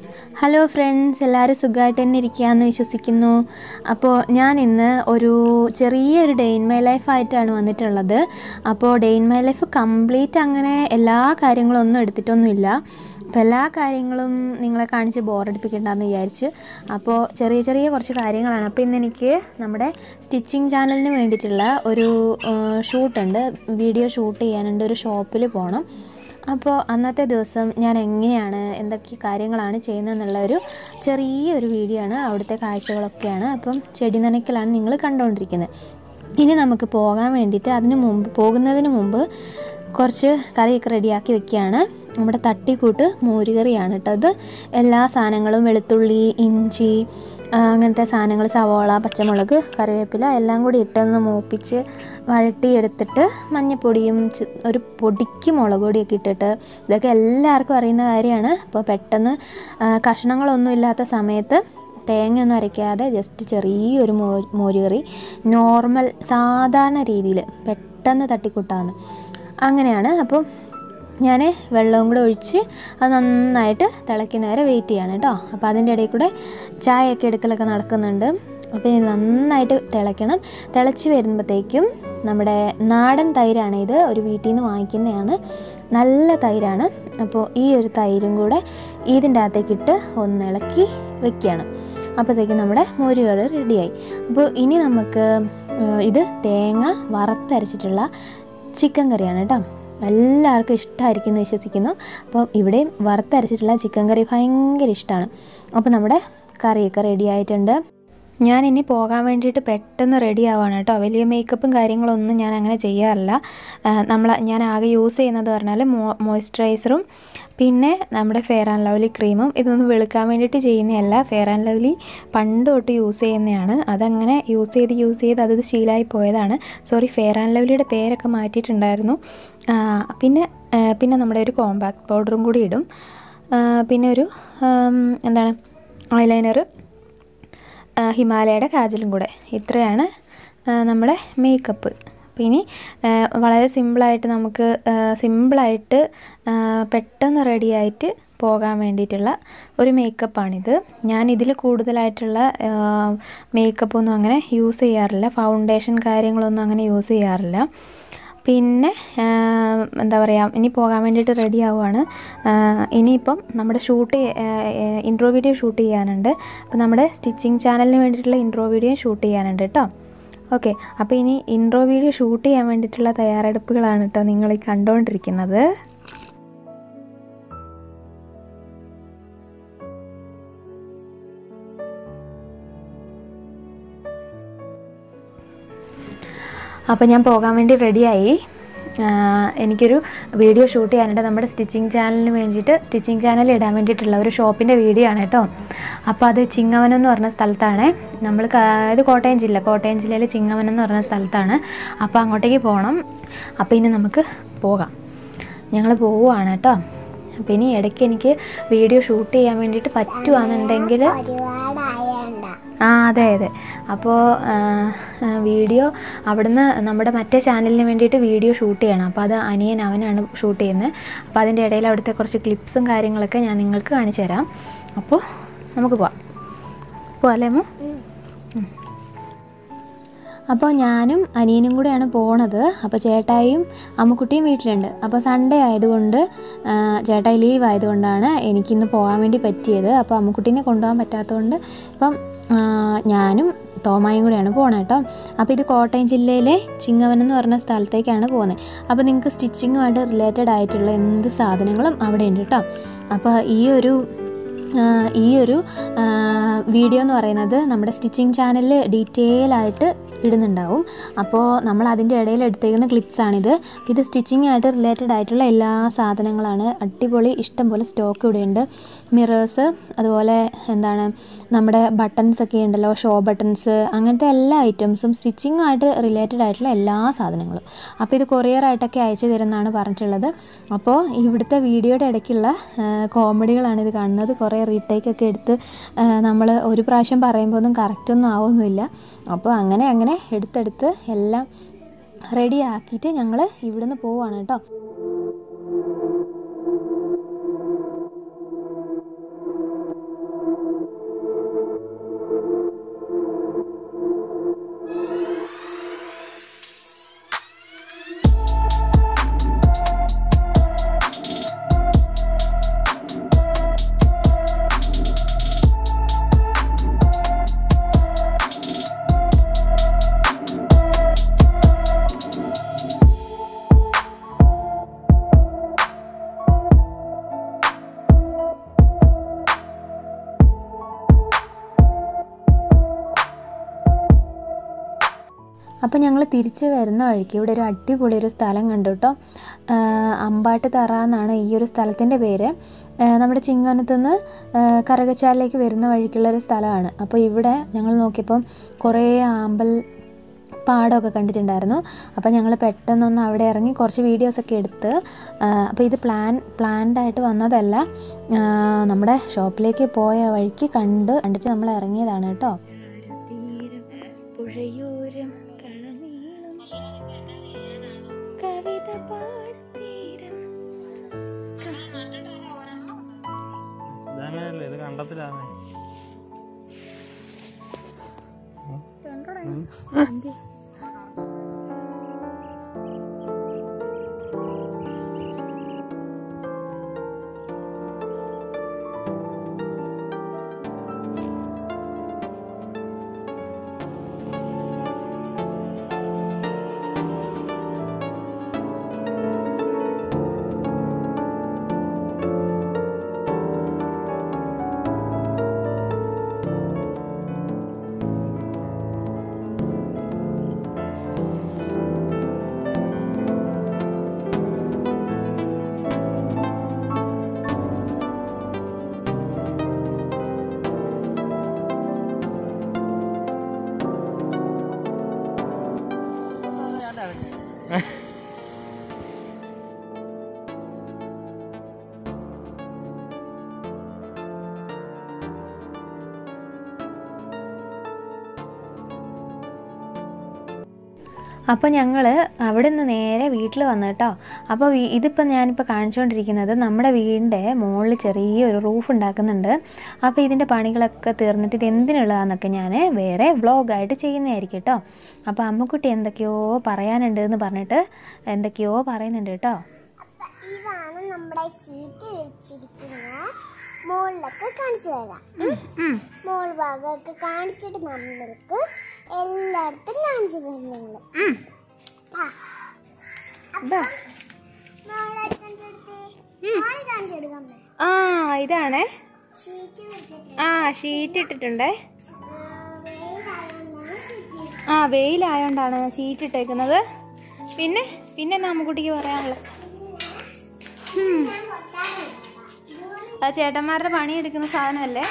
Hello friends എല്ലാവരും സുഖമായിട്ട് തന്നെ ഇരിക്കുകയെന്ന് വിശ്വസിക്കുന്നു അപ്പോൾ ഞാൻ ഇന്ന് ഒരു ചെറിയൊരു ഡേ ഇൻ മൈ ലൈഫ് ആയിട്ടാണ് വന്നിട്ടുള്ളത് അപ്പോൾ day in my life complete അങ്ങനെ എല്ലാ കാര്യങ്ങളും ഒന്നും എടുത്തിട്ടൊന്നുമില്ല അപ്പോൾ എല്ലാ കാര്യങ്ങളും നിങ്ങളെ കാണിച്ച് ബോറടിപ്പിക്കണ്ടെന്ന് വിചാരിച്ചു അപ്പോൾ ചെറിയ ചെറിയ കുറച്ച് കാര്യങ്ങളാണ് അപ്പോൾ ഇന്ന് എനിക്ക് നമ്മുടെ സ്റ്റിച്ചിങ് ചാനലിന് വേണ്ടിയിട്ടുള്ള ഒരു ഷൂട്ടുണ്ട് വീഡിയോ ഷൂട്ട് ചെയ്യാനുണ്ട് ഒരു ഷോപ്പിൽ പോകണം അപ്പോൾ അന്നത്തെ ദിവസം ഞാൻ എങ്ങനെയാണ് എന്തൊക്കെ കാര്യങ്ങളാണ് ചെയ്യുന്നതെന്നുള്ള ഒരു ചെറിയൊരു വീഡിയോ ആണ് അവിടുത്തെ കാഴ്ചകളൊക്കെയാണ് അപ്പം ചെടി നനയ്ക്കലാണ് നിങ്ങൾ കണ്ടുകൊണ്ടിരിക്കുന്നത് ഇനി നമുക്ക് പോകാൻ വേണ്ടിയിട്ട് അതിന് മുമ്പ് പോകുന്നതിന് മുമ്പ് കുറച്ച് കറിയൊക്കെ റെഡിയാക്കി വെക്കുകയാണ് നമ്മുടെ തട്ടിക്കൂട്ട് മോരുകറിയാണ് കേട്ടോ അത് എല്ലാ സാധനങ്ങളും വെളുത്തുള്ളി ഇഞ്ചി അങ്ങനത്തെ സാധനങ്ങൾ സവോള പച്ചമുളക് കറിവേപ്പില എല്ലാം കൂടി ഇട്ടൊന്ന് മൂപ്പിച്ച് വഴട്ടിയെടുത്തിട്ട് മഞ്ഞൾപ്പൊടിയും ഒരു പൊടിക്ക് മുളക് പൊടിയൊക്കെ ഇട്ടിട്ട് ഇതൊക്കെ എല്ലാവർക്കും അറിയുന്ന കാര്യമാണ് അപ്പോൾ പെട്ടെന്ന് കഷ്ണങ്ങളൊന്നും ഇല്ലാത്ത സമയത്ത് തേങ്ങയൊന്നും അരയ്ക്കാതെ ജസ്റ്റ് ചെറിയൊരു മോ മോരുകറി നോർമൽ സാധാരണ രീതിയിൽ പെട്ടെന്ന് തട്ടിക്കൂട്ടാന്ന് അങ്ങനെയാണ് അപ്പം ഞാൻ വെള്ളവും കൂടെ ഒഴിച്ച് അത് നന്നായിട്ട് തിളയ്ക്കുന്ന വരെ വെയിറ്റ് ചെയ്യണം കേട്ടോ അപ്പോൾ അതിൻ്റെ ഇടയിൽ കൂടെ ചായയൊക്കെ എടുക്കലൊക്കെ നടക്കുന്നുണ്ട് അപ്പോൾ ഇത് നന്നായിട്ട് തിളയ്ക്കണം തിളച്ച് വരുമ്പോഴത്തേക്കും നമ്മുടെ നാടൻ തൈരാണ് ഇത് ഒരു വീട്ടിൽ നിന്ന് വാങ്ങിക്കുന്നതാണ് നല്ല തൈരാണ് അപ്പോൾ ഈ ഒരു തൈരും കൂടെ ഇതിൻ്റെ അകത്തേക്കിട്ട് ഒന്ന് ഇളക്കി വെക്കുകയാണ് അപ്പോഴത്തേക്കും നമ്മുടെ മോരുകൾ റെഡിയായി അപ്പോൾ ഇനി നമുക്ക് ഇത് തേങ്ങ വറുത്തരച്ചിട്ടുള്ള ചിക്കൻ കറിയാണ് കേട്ടോ എല്ലാവർക്കും ഇഷ്ടമായിരിക്കും എന്ന് വിശ്വസിക്കുന്നു അപ്പം ഇവിടെയും വറുത്തരച്ചിട്ടുള്ള ചിക്കൻ കറി ഭയങ്കര ഇഷ്ടമാണ് അപ്പോൾ നമ്മുടെ കറിയൊക്കെ റെഡി ആയിട്ടുണ്ട് ഞാൻ ഇനി പോകാൻ വേണ്ടിയിട്ട് പെട്ടെന്ന് റെഡി ആവാണ് കേട്ടോ വലിയ മേക്കപ്പും കാര്യങ്ങളൊന്നും ഞാൻ അങ്ങനെ ചെയ്യാറില്ല നമ്മൾ ഞാൻ ആകെ യൂസ് ചെയ്യുന്നത് പറഞ്ഞാൽ മോ മോയ്സ്ചറൈസറും പിന്നെ നമ്മുടെ ഫെയർ ആൻഡ് ലവ്ലി ക്രീമും ഇതൊന്നും വെളുക്കാൻ വേണ്ടിയിട്ട് ചെയ്യുന്നതല്ല ഫെയർ ആൻഡ് ലവ്ലി പണ്ട് തൊട്ട് യൂസ് ചെയ്യുന്നതാണ് അതങ്ങനെ യൂസ് ചെയ്ത് യൂസ് ചെയ്ത് അത് ശീലമായി പോയതാണ് സോറി ഫെയർ ആൻഡ് ലവ്ലിയുടെ പേരൊക്കെ മാറ്റിയിട്ടുണ്ടായിരുന്നു പിന്നെ പിന്നെ നമ്മുടെ ഒരു കോമ്പാക്ട് പൗഡറും കൂടി ഇടും പിന്നെ ഒരു എന്താണ് ഐലൈനർ ഹിമാലയയുടെ കാജലും കൂടെ ഇത്രയാണ് നമ്മുടെ മേക്കപ്പ് അപ്പോൾ ഇനി വളരെ സിമ്പിളായിട്ട് നമുക്ക് സിമ്പിളായിട്ട് പെട്ടെന്ന് റെഡിയായിട്ട് പോകാൻ വേണ്ടിയിട്ടുള്ള ഒരു മേക്കപ്പാണിത് ഞാൻ ഇതിൽ കൂടുതലായിട്ടുള്ള മേക്കപ്പൊന്നും അങ്ങനെ യൂസ് ചെയ്യാറില്ല ഫൗണ്ടേഷൻ കാര്യങ്ങളൊന്നും അങ്ങനെ യൂസ് ചെയ്യാറില്ല പിന്നെ എന്താ പറയുക ഇനി പോകാൻ വേണ്ടിയിട്ട് റെഡി ആവുകയാണ് ഇനിയിപ്പം നമ്മുടെ ഷൂട്ട് ഇൻട്രോ വീഡിയോ ഷൂട്ട് ചെയ്യാനുണ്ട് അപ്പോൾ നമ്മുടെ സ്റ്റിച്ചിങ് ചാനലിന് വേണ്ടിയിട്ടുള്ള ഇൻട്രോ വീഡിയോ ഷൂട്ട് ചെയ്യാനുണ്ട് കേട്ടോ ഓക്കെ അപ്പോൾ ഇനി ഇൻട്രോ വീഡിയോ ഷൂട്ട് ചെയ്യാൻ വേണ്ടിയിട്ടുള്ള തയ്യാറെടുപ്പുകളാണ് കേട്ടോ നിങ്ങൾ ഈ കണ്ടുകൊണ്ടിരിക്കുന്നത് അപ്പോൾ ഞാൻ പോകാൻ വേണ്ടി റെഡിയായി എനിക്കൊരു വീഡിയോ ഷൂട്ട് ചെയ്യാനുണ്ട് നമ്മുടെ സ്റ്റിച്ചിങ് ചാനലിന് വേണ്ടിയിട്ട് സ്റ്റിച്ചിങ് ചാനൽ ഇടാൻ വേണ്ടിയിട്ടുള്ള ഒരു ഷോപ്പിൻ്റെ വീഡിയോ ആണ് കേട്ടോ അപ്പോൾ അത് ചിങ്ങവനം എന്ന് പറഞ്ഞ സ്ഥലത്താണ് നമ്മൾ ഇത് കോട്ടയം ജില്ല കോട്ടയം ജില്ലയിൽ ചിങ്ങവനം എന്ന് പറഞ്ഞ സ്ഥലത്താണ് അപ്പോൾ അങ്ങോട്ടേക്ക് പോകണം അപ്പോൾ ഇനി നമുക്ക് പോകാം ഞങ്ങൾ പോവുകയാണ് കേട്ടോ അപ്പോൾ ഇനി ഇടയ്ക്ക് എനിക്ക് വീഡിയോ ഷൂട്ട് ചെയ്യാൻ വേണ്ടിയിട്ട് പറ്റുവാണെന്നുണ്ടെങ്കിൽ ആ അതെ അതെ അപ്പോൾ വീഡിയോ അവിടുന്ന് നമ്മുടെ മറ്റേ ചാനലിന് വേണ്ടിയിട്ട് വീഡിയോ ഷൂട്ട് ചെയ്യണം അപ്പോൾ അത് അനിയൻ അവനാണ് ഷൂട്ട് ചെയ്യുന്നത് അപ്പോൾ അതിൻ്റെ ഇടയിൽ അവിടുത്തെ കുറച്ച് ക്ലിപ്സും കാര്യങ്ങളൊക്കെ ഞാൻ നിങ്ങൾക്ക് കാണിച്ചു തരാം അപ്പോൾ നമുക്ക് പോവാം പോവാം അമ്മ അപ്പോൾ ഞാനും അനിയനും കൂടെയാണ് പോണത് അപ്പോൾ ചേട്ടായിയും അമ്മുക്കുട്ടിയും വീട്ടിലുണ്ട് അപ്പോൾ സൺഡേ ആയതുകൊണ്ട് ചേട്ടായി ലീവ് ആയതുകൊണ്ടാണ് എനിക്കിന്ന് പോകാൻ വേണ്ടി പറ്റിയത് അപ്പോൾ അമ്മുക്കുട്ടീനെ കൊണ്ടുപോകാൻ പറ്റാത്തതുകൊണ്ട് ഇപ്പം ഞാനും തോമായും കൂടെയാണ് പോകണം കേട്ടോ അപ്പോൾ ഇത് കോട്ടയം ജില്ലയിലെ ചിങ്ങവനം എന്ന് പറഞ്ഞ സ്ഥലത്തേക്കാണ് പോകുന്നത് അപ്പോൾ നിങ്ങൾക്ക് സ്റ്റിച്ചിങ്ങുമായിട്ട് റിലേറ്റഡ് ആയിട്ടുള്ള എന്ത് സാധനങ്ങളും അവിടെ ഉണ്ട് കേട്ടോ അപ്പോൾ ഈ ഒരു ഈ ഒരു വീഡിയോ എന്ന് പറയുന്നത് നമ്മുടെ സ്റ്റിച്ചിങ് ചാനലിൽ ഡീറ്റെയിൽ ആയിട്ട് ഇടുന്നുണ്ടാവും അപ്പോൾ നമ്മൾ അതിൻ്റെ ഇടയിൽ എടുത്തേക്കുന്ന ക്ലിപ്സാണിത് ഇത് സ്റ്റിച്ചിങ് ആയിട്ട് റിലേറ്റഡ് ആയിട്ടുള്ള എല്ലാ സാധനങ്ങളാണ് അടിപൊളി ഇഷ്ടം പോലെ സ്റ്റോക്ക് ഇവിടെയുണ്ട് മിറേഴ്സ് അതുപോലെ എന്താണ് നമ്മുടെ ബട്ടൺസ് ഒക്കെ ഉണ്ടല്ലോ ഷോ ബട്ടൺസ് അങ്ങനത്തെ എല്ലാ ഐറ്റംസും സ്റ്റിച്ചിങ്ങുമായിട്ട് റിലേറ്റഡ് ആയിട്ടുള്ള എല്ലാ സാധനങ്ങളും അപ്പോൾ ഇത് കൊറിയറായിട്ടൊക്കെ അയച്ചു തരുന്നതാണ് പറഞ്ഞിട്ടുള്ളത് അപ്പോൾ ഇവിടുത്തെ വീഡിയോയുടെ ഇടയ്ക്കുള്ള കോമഡികളാണ് ഇത് കാണുന്നത് കുറേ റീടേക്ക് ഒക്കെ എടുത്ത് നമ്മൾ ഒരു പ്രാവശ്യം പറയുമ്പോൾ ഒന്നും കറക്റ്റൊന്നും ആവുന്നില്ല അപ്പോൾ അങ്ങനെ അങ്ങനെ എടുത്തെടുത്ത് എല്ലാം റെഡി ആക്കിയിട്ട് ഞങ്ങൾ ഇവിടുന്ന് പോവാണ് കേട്ടോ അപ്പോൾ ഞങ്ങൾ തിരിച്ച് വരുന്ന വഴിക്ക് ഇവിടെ ഒരു അടിപൊളി ഒരു സ്ഥലം കണ്ടു കേട്ടോ അമ്പാട്ട് തറ എന്നാണ് ഈ ഒരു സ്ഥലത്തിൻ്റെ പേര് ആ, നമ്മുടെ ചിങ്ങവനത്തു നിന്ന് കറകച്ചാലിലേക്ക് വരുന്ന വഴിക്കുള്ള ഒരു സ്ഥലമാണ് അപ്പോൾ ഇവിടെ ഞങ്ങൾ നോക്കിയപ്പം കുറേ ആമ്പൽ പാടമൊക്കെ കണ്ടിട്ടുണ്ടായിരുന്നു അപ്പോൾ ഞങ്ങൾ പെട്ടെന്നൊന്ന് അവിടെ ഇറങ്ങി കുറച്ച് വീഡിയോസൊക്കെ എടുത്ത് ആ, അപ്പോൾ ഇത് പ്ലാൻ പ്ലാൻഡ് ആയിട്ട് വന്നതല്ല ആ, നമ്മുടെ ഷോപ്പിലേക്ക് പോയ വഴിക്ക് കണ്ട് കണ്ടിട്ട് നമ്മൾ ഇറങ്ങിയതാണ് കേട്ടോ പുഴയോരം കളനീളം കവിത പാടത്തീരം ഇതങ്ങനെയല്ലേ ഇത് കണ്ടത്തിലാണ് അപ്പോൾ ഞങ്ങൾ അവിടെ നിന്ന് നേരെ വീട്ടിൽ വന്നു കേട്ടോ അപ്പോൾ വീ ഇതിപ്പോൾ ഞാനിപ്പോൾ കാണിച്ചുകൊണ്ടിരിക്കുന്നത് നമ്മുടെ വീടിൻ്റെ മുകളിൽ ചെറിയൊരു റൂഫ് ഉണ്ടാക്കുന്നുണ്ട് അപ്പോൾ ഇതിൻ്റെ പണികളൊക്കെ തീർന്നിട്ട് ഇത് എന്തിനുള്ളതാണെന്നൊക്കെ ഞാൻ വേറെ വ്ളോഗായിട്ട് ചെയ്യുന്നതായിരിക്കും കേട്ടോ അപ്പോൾ അമ്മക്കുട്ടി എന്തൊക്കെയോ പറയാനുണ്ട് എന്ന് പറഞ്ഞിട്ട് എന്തൊക്കെയോ പറയുന്നുണ്ട് കേട്ടോ അപ്പൊ ഇതാണ് നമ്മുടെ ഷീറ്റ് വെച്ചിരിക്കുന്നത് മുകളിലൊക്കെ കാണിച്ചു തരാം ഉം. മോൾ ഭാഗമൊക്കെ കാണിച്ചിട്ട് നമ്മൾക്ക് എല്ലായിടത്തും കാണിച്ചു തരും നിങ്ങൾ കാണിച്ചു കൊടുക്കാം ആ ഇതാണേ ഷീറ്റ് വെച്ചിട്ട് ആ ഷീറ്റ് ഇട്ടിട്ടുണ്ടേ വെയിലായതുകൊണ്ടാണ് ഷീറ്റ് ആ വെയിലായോണ്ടാണ് ഷീറ്റ് ഇട്ടേക്കുന്നത് പിന്നെ പിന്നെ എന്നാ അമ്മക്കുട്ടിക്ക് പറയാനുള്ളത് ഉം. ആ ചേട്ടന്മാരുടെ പണിയെടുക്കുന്ന സാധനമല്ലേ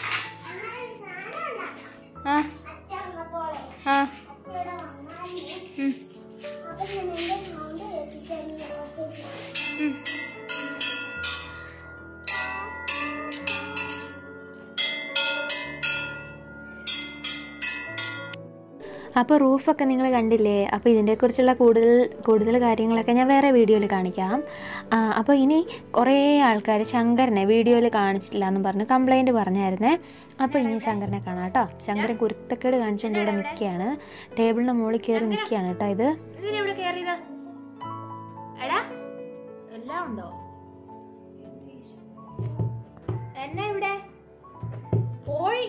ആ അച്ഛനുള്ളപ്പോലെ ആ അച്ഛയുടെ വന്നാലേ ഉം, അപ്പൊ ഞാൻ എന്റെ സൗണ്ട് വെച്ചിട്ട് ഉം. അപ്പോൾ റൂഫൊക്കെ നിങ്ങൾ കണ്ടില്ലേ അപ്പോൾ ഇതിനെക്കുറിച്ചുള്ള കൂടുതൽ കൂടുതൽ കാര്യങ്ങളൊക്കെ ഞാൻ വേറെ വീഡിയോയിൽ കാണിക്കാം ആ, അപ്പോൾ ഇനി കുറേ ആൾക്കാർ ശങ്കരനെ വീഡിയോയിൽ കാണിച്ചിട്ടില്ല എന്ന് പറഞ്ഞ് കംപ്ലൈൻറ്റ് പറഞ്ഞായിരുന്നേ അപ്പോൾ ഇനി ശങ്കരനെ കാണാം കേട്ടോ ശങ്കരൻ കുരുത്തക്കേട് കാണിച്ചുകൊണ്ട് ഇവിടെ നിൽക്കുകയാണ് ടേബിളിൻ്റെ മുകളിൽ കയറി നിൽക്കുകയാണ് കേട്ടോ ഇത് ഇവിടെ കയറിയത് എടാ എല്ലാം ഉണ്ടോ എന്നാ ഇവിടെ കോഴി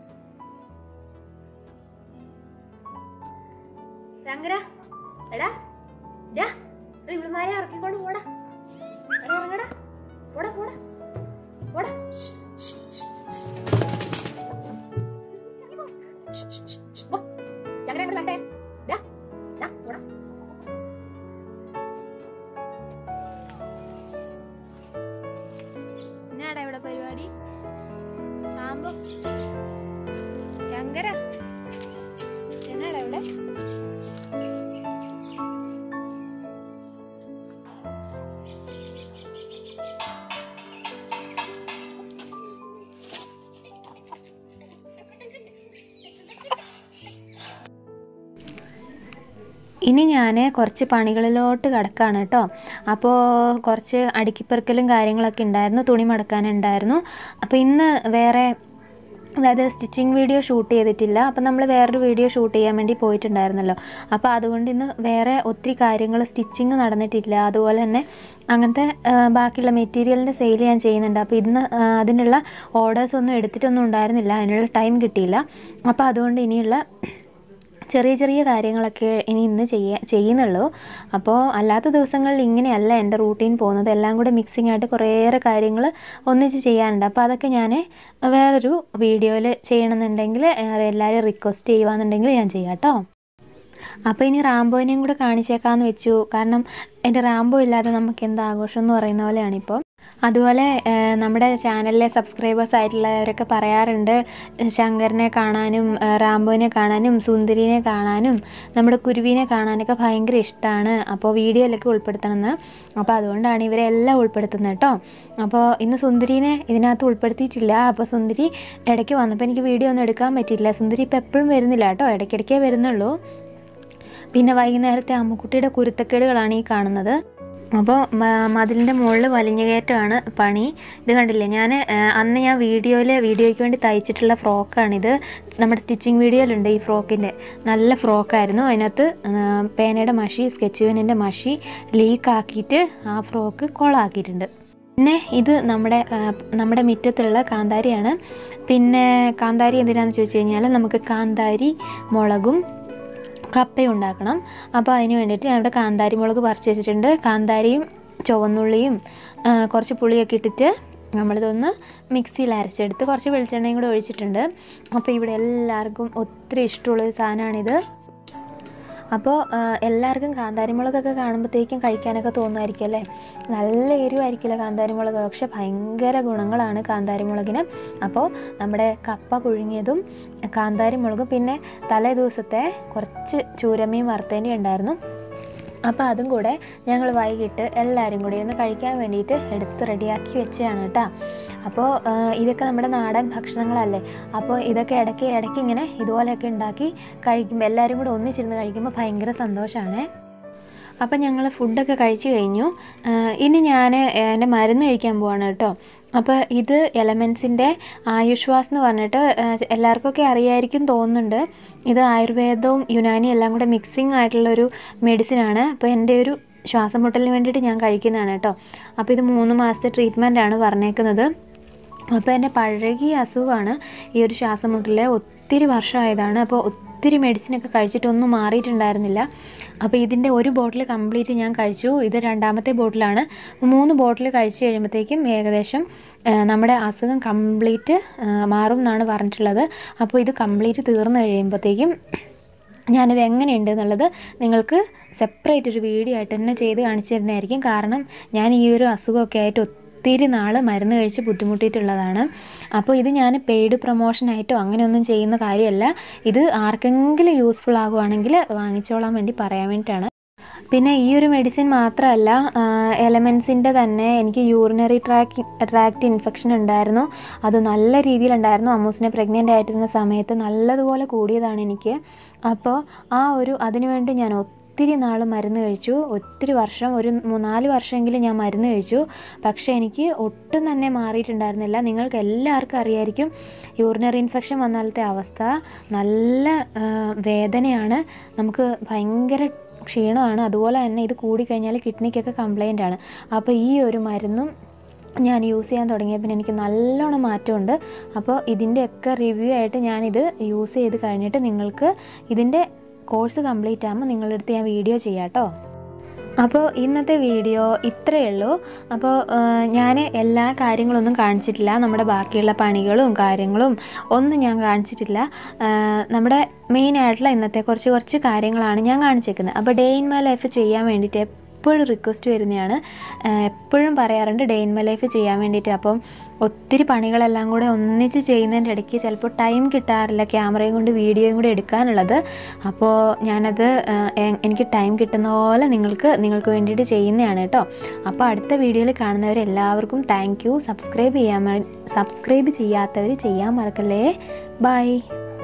ശങ്കര എടാ ഡാ ഇത് ഇവിടുന്നാരെ ഇറക്കിക്കൊണ്ട് പോടാ എടാ ഇറങ്ങടാ പോടാ പോടാ പോടാ ഷ്, ഷ്, ഷ്. ഷ്, ഷ്, ഷ്, ഷ്. പോ. ശങ്കര ഇങ്ങോട്ട് വരട്ടെ ഡാ ഡാ പോടാ എന്നാടാ ഇവിടെ പരിപാടി സാമ്പോ ശങ്കര എന്നാടാ ഇവിടെ ഇനി ഞാൻ കുറച്ച് പണികളിലോട്ട് കിടക്കാണ് കേട്ടോ അപ്പോൾ കുറച്ച് അടുക്കിപ്പെറുക്കലും കാര്യങ്ങളൊക്കെ ഉണ്ടായിരുന്നു തുണി മടക്കാനുണ്ടായിരുന്നു അപ്പോൾ ഇന്ന് വേറെ അതായത് സ്റ്റിച്ചിങ് വീഡിയോ ഷൂട്ട് ചെയ്തിട്ടില്ല അപ്പം നമ്മൾ വേറൊരു വീഡിയോ ഷൂട്ട് ചെയ്യാൻ വേണ്ടി പോയിട്ടുണ്ടായിരുന്നല്ലോ അപ്പോൾ അതുകൊണ്ട് ഇന്ന് വേറെ ഒത്തിരി കാര്യങ്ങൾ സ്റ്റിച്ചിങ് നടന്നിട്ടില്ല അതുപോലെ തന്നെ അങ്ങനത്തെ ആ, ബാക്കിയുള്ള മെറ്റീരിയലിൻ്റെ സെയിൽ ഞാൻ ചെയ്യുന്നുണ്ട് അപ്പോൾ ഇന്ന് ആ, അതിനുള്ള ഓർഡേഴ്സ് ഒന്നും എടുത്തിട്ടൊന്നും ഉണ്ടായിരുന്നില്ല അതിനുള്ള ടൈം കിട്ടിയില്ല അപ്പോൾ അതുകൊണ്ട് ഇനിയുള്ള ചെറിയ ചെറിയ കാര്യങ്ങളൊക്കെ ഇനി ഇന്ന് ചെയ്യ ചെയ്യുന്നുള്ളൂ അപ്പോൾ അല്ലാത്ത ദിവസങ്ങളിൽ ഇങ്ങനെയല്ല എൻ്റെ റൂട്ടീൻ പോകുന്നത് എല്ലാം കൂടെ മിക്സിംഗ് ആയിട്ട് കുറേയേറെ കാര്യങ്ങൾ ഒന്നിച്ച് ചെയ്യാനുണ്ട് അപ്പോൾ അതൊക്കെ ഞാൻ വേറൊരു വീഡിയോയിൽ ചെയ്യണമെന്നുണ്ടെങ്കിൽ എല്ലാവരും റിക്വസ്റ്റ് ചെയ്യുകയാണെന്നുണ്ടെങ്കിൽ ഞാൻ ചെയ്യാം കേട്ടോ അപ്പോൾ ഇനി റാംബോനെയും കൂടെ കാണിച്ചേക്കാമെന്ന് വെച്ചു കാരണം എൻ്റെ റാംബോ ഇല്ലാതെ നമുക്ക് എന്താ ആഘോഷം എന്ന് പറയുന്ന പോലെയാണിപ്പോൾ അതുപോലെ ഏഹ്, നമ്മുടെ ചാനലിലെ സബ്സ്ക്രൈബേഴ്സ് ആയിട്ടുള്ളവരൊക്കെ പറയാറുണ്ട് ശങ്കറിനെ കാണാനും ഏഹ്, റാംബോനെ കാണാനും സുന്ദരിനെ കാണാനും നമ്മുടെ കുരുവിനെ കാണാനൊക്കെ ഭയങ്കര ഇഷ്ടമാണ് അപ്പോൾ വീഡിയോയിലൊക്കെ ഉൾപ്പെടുത്തണമെന്ന് അപ്പോൾ അതുകൊണ്ടാണ് ഇവരെ എല്ലാം ഉൾപ്പെടുത്തുന്നത് കേട്ടോ അപ്പോൾ ഇന്ന് സുന്ദരീനെ ഇതിനകത്ത് ഉൾപ്പെടുത്തിയിട്ടില്ല അപ്പോൾ സുന്ദരി ഇടയ്ക്ക് വന്നപ്പോൾ എനിക്ക് വീഡിയോ ഒന്നും എടുക്കാൻ പറ്റിയില്ല സുന്ദരി ഇപ്പോൾ എപ്പോഴും വരുന്നില്ല കേട്ടോ ഇടയ്ക്കിടയ്ക്കേ വരുന്നുള്ളൂ പിന്നെ വൈകുന്നേരത്തെ അമ്മുക്കുട്ടിയുടെ കുരുത്തക്കേടുകളാണ് ഈ കാണുന്നത് അപ്പോൾ മതിലിൻ്റെ മുകളിൽ വലിഞ്ഞു കയറ്റമാണ് പണി ഇത് കണ്ടില്ലേ ഞാൻ അന്ന് ഞാൻ വീഡിയോയിൽ വീഡിയോയ്ക്ക് വേണ്ടി തയ്ച്ചിട്ടുള്ള ഫ്രോക്കാണിത് നമ്മുടെ സ്റ്റിച്ചിങ് വീഡിയോയിലുണ്ട് ഈ ഫ്രോക്കിൻ്റെ നല്ല ഫ്രോക്കായിരുന്നു അതിനകത്ത് ആ, പേനയുടെ മഷി സ്കെച്ച് പെന്നിൻ്റെ മഷി ലീക്കാക്കിയിട്ട് ആ ഫ്രോക്ക് കൊളാക്കിയിട്ടുണ്ട് പിന്നെ ഇത് നമ്മുടെ ആ, നമ്മുടെ മുറ്റത്തുള്ള കാന്താരിയാണ് പിന്നെ കാന്താരി എന്തിനാണെന്ന് ചോദിച്ചു കഴിഞ്ഞാൽ നമുക്ക് കാന്താരി മുളകും കപ്പയും ഉണ്ടാക്കണം അപ്പോൾ അതിന് വേണ്ടിയിട്ട് ഞാൻ ഇവിടെ കാന്താരി മുളക് പറിച്ച് വെച്ചിട്ടുണ്ട് കാന്താരിയും ചുവന്നുള്ളിയും ആ, കുറച്ച് പുളിയൊക്കെ ഇട്ടിട്ട് നമ്മളിതൊന്ന് മിക്സിയിൽ അരച്ചെടുത്ത് കുറച്ച് വെളിച്ചെണ്ണയും കൂടെ ഒഴിച്ചിട്ടുണ്ട് അപ്പോൾ ഇവിടെ എല്ലാവർക്കും ഒത്തിരി ഇഷ്ടമുള്ളൊരു സാധനമാണിത് അപ്പോൾ എല്ലാവർക്കും കാന്താരി മുളകൊക്കെ കാണുമ്പോഴത്തേക്കും കഴിക്കാനൊക്കെ തോന്നുമായിരിക്കും അല്ലേ നല്ല എരിവായിരിക്കില്ല കാന്താരി മുളക് പക്ഷെ ഭയങ്കര ഗുണങ്ങളാണ് കാന്താരി മുളകിന് അപ്പോൾ നമ്മുടെ കപ്പ പുഴുങ്ങിയതും കാന്താരി മുളകും പിന്നെ തലേ ദിവസത്തെ കുറച്ച് ചൂരമീൻ വറുത്തേൻ്റെ ഉണ്ടായിരുന്നു അപ്പോൾ അതും കൂടെ ഞങ്ങൾ വൈകിട്ട് എല്ലാവരും കൂടി ഒന്ന് കഴിക്കാൻ വേണ്ടിയിട്ട് എടുത്ത് റെഡിയാക്കി വെച്ചതാണ് കേട്ടോ അപ്പോൾ ആ, ഇതൊക്കെ നമ്മുടെ നാടൻ ഭക്ഷണങ്ങളല്ലേ അപ്പോൾ ഇതൊക്കെ ഇടയ്ക്ക് ഇടയ്ക്ക് ഇങ്ങനെ ഇതുപോലെയൊക്കെ ഉണ്ടാക്കി കഴിക്കുമ്പോൾ എല്ലാവരും കൂടെ ഒന്നിച്ചിരുന്ന് കഴിക്കുമ്പോൾ ഭയങ്കര സന്തോഷമാണ് അപ്പം ഞങ്ങൾ ഫുഡൊക്കെ കഴിച്ചു കഴിഞ്ഞു ആ, ഇനി ഞാൻ എൻ്റെ മരുന്ന് കഴിക്കാൻ പോവാണ് കേട്ടോ അപ്പോൾ ഇത് എലമെൻസിൻ്റെ ആയുഷ്വാസ് എന്ന് പറഞ്ഞിട്ട് ആ, എല്ലാവർക്കൊക്കെ അറിയായിരിക്കും തോന്നുന്നുണ്ട് ഇത് ആയുർവേദവും യുനാനി എല്ലാം കൂടെ മിക്സിങ് ആയിട്ടുള്ളൊരു മെഡിസിനാണ് അപ്പോൾ എൻ്റെ ഒരു ശ്വാസം മുട്ടലിന് വേണ്ടിയിട്ട് ഞാൻ കഴിക്കുന്നതാണ് കേട്ടോ അപ്പോൾ ഇത് മൂന്ന് മാസത്തെ ട്രീറ്റ്മെൻറ്റാണ് പറഞ്ഞേക്കുന്നത് അപ്പോൾ എൻ്റെ പഴകിയ അസുഖമാണ് ഈ ഒരു ശ്വാസം മുട്ടൽ ഒത്തിരി വർഷമായതാണ് അപ്പോൾ ഒത്തിരി മെഡിസിനൊക്കെ കഴിച്ചിട്ടൊന്നും മാറിയിട്ടുണ്ടായിരുന്നില്ല അപ്പോൾ ഇതിൻ്റെ ഒരു ബോട്ടിൽ കംപ്ലീറ്റ് ഞാൻ കഴിച്ചു ഇത് രണ്ടാമത്തെ ബോട്ടിലാണ് മൂന്ന് ബോട്ടിൽ കഴിച്ച് കഴിയുമ്പോഴത്തേക്കും ഏകദേശം ആ, നമ്മുടെ അസുഖം കംപ്ലീറ്റ് മാറും എന്നാണ് പറഞ്ഞിട്ടുള്ളത് അപ്പോൾ ഇത് കംപ്ലീറ്റ് തീർന്നു കഴിയുമ്പോഴത്തേക്കും ഞാനിത് എങ്ങനെയുണ്ട് എന്നുള്ളത് നിങ്ങൾക്ക് സെപ്പറേറ്റ് ഒരു വീഡിയോ ആയിട്ട് തന്നെ ചെയ്ത് കാണിച്ചു തരുന്നതായിരിക്കും കാരണം ഞാൻ ഈ ഒരു അസുഖമൊക്കെ ആയിട്ട് ഒത്തിരി നാൾ മരുന്ന് കഴിച്ച് ബുദ്ധിമുട്ടിയിട്ടുള്ളതാണ് അപ്പോൾ ഇത് ഞാൻ പെയ്ഡ് പ്രൊമോഷനായിട്ടോ അങ്ങനെയൊന്നും ചെയ്യുന്ന കാര്യമല്ല ഇത് ആർക്കെങ്കിലും യൂസ്ഫുൾ ആകുവാണെങ്കിൽ വാങ്ങിച്ചോളാൻ വേണ്ടി പറയാൻ വേണ്ടിയിട്ടാണ് പിന്നെ ഈ ഒരു മെഡിസിൻ മാത്രമല്ല എലമെൻസിൻ്റെ തന്നെ എനിക്ക് യൂറിനറി ട്രാക്ക് ട്രാക്റ്റ് ഇൻഫെക്ഷൻ ഉണ്ടായിരുന്നു അത് നല്ല രീതിയിലുണ്ടായിരുന്നു അമ്മൂസിനെ പ്രഗ്നൻ്റ് ആയിട്ടിരുന്ന സമയത്ത് നല്ലതുപോലെ കൂടിയതാണ് എനിക്ക് അപ്പോൾ ആ ഒരു അതിനുവേണ്ടി ഞാൻ ഒത്തിരി നാൾ മരുന്ന് കഴിച്ചു ഒത്തിരി വർഷം ഒരു മൂന്നാല് വർഷമെങ്കിലും ഞാൻ മരുന്ന് കഴിച്ചു പക്ഷേ എനിക്ക് ഒട്ടും തന്നെ മാറിയിട്ടുണ്ടായിരുന്നില്ല നിങ്ങൾക്ക് എല്ലാവർക്കും അറിയായിരിക്കും യൂറിനറി ഇൻഫെക്ഷൻ വന്നാലത്തെ അവസ്ഥ നല്ല ആ, വേദനയാണ് നമുക്ക് ഭയങ്കര ക്ഷീണമാണ് അതുപോലെ തന്നെ ഇത് കൂടിക്കഴിഞ്ഞാൽ കിഡ്നിക്കൊക്കെ കംപ്ലൈൻ്റ് ആണ് അപ്പോൾ ഈ ഒരു മരുന്നും ഞാൻ യൂസ് ചെയ്യാൻ തുടങ്ങിയ പിന്നെ എനിക്ക് നല്ലോണം മാറ്റമുണ്ട് അപ്പോൾ ഇതിൻ്റെയൊക്കെ റിവ്യൂ ആയിട്ട് ഞാനിത് യൂസ് ചെയ്ത് കഴിഞ്ഞിട്ട് നിങ്ങൾക്ക് ഇതിൻ്റെ കോഴ്സ് കംപ്ലീറ്റ് ആകുമ്പോൾ നിങ്ങളുടെ അടുത്ത് ഞാൻ വീഡിയോ ചെയ്യാം കേട്ടോ അപ്പോൾ ഇന്നത്തെ വീഡിയോ ഇത്രയേ ഉള്ളൂ അപ്പോൾ ഞാൻ എല്ലാ കാര്യങ്ങളൊന്നും കാണിച്ചിട്ടില്ല നമ്മുടെ ബാക്കിയുള്ള പണികളും കാര്യങ്ങളും ഒന്നും ഞാൻ കാണിച്ചിട്ടില്ല ആ, നമ്മുടെ മെയിനായിട്ടുള്ള ഇന്നത്തെ കുറച്ച് കുറച്ച് കാര്യങ്ങളാണ് ഞാൻ കാണിച്ചേക്കുന്നത് അപ്പോൾ ഡേ ഇൻ മൈ ലൈഫ് ചെയ്യാൻ വേണ്ടിയിട്ട് എപ്പോഴും റിക്വസ്റ്റ് വരുന്നതാണ് ആ, എപ്പോഴും പറയാറുണ്ട് ഡേ ഇൻ മൈ ലൈഫ് ചെയ്യാൻ വേണ്ടിയിട്ട് അപ്പം ഒത്തിരി പണികളെല്ലാം കൂടെ ഒന്നിച്ച് ചെയ്യുന്നതിൻ്റെ ഇടയ്ക്ക് ചിലപ്പോൾ ടൈം കിട്ടാറില്ല ക്യാമറയും കൊണ്ട് വീഡിയോയും കൂടെ എടുക്കാനുള്ളത് അപ്പോൾ ഞാനത് ആ, എ- എനിക്ക് ടൈം കിട്ടുന്ന പോലെ നിങ്ങൾക്ക് നിങ്ങൾക്ക് വേണ്ടിയിട്ട് ചെയ്യുന്നതാണ് കേട്ടോ അപ്പോൾ അടുത്ത വീഡിയോയിൽ കാണുന്നവരെല്ലാവർക്കും താങ്ക് യു സബ്സ്ക്രൈബ് ചെയ്യാൻ സബ്സ്ക്രൈബ് ചെയ്യാത്തവർ ചെയ്യാൻ മറക്കല്ലേ ബൈ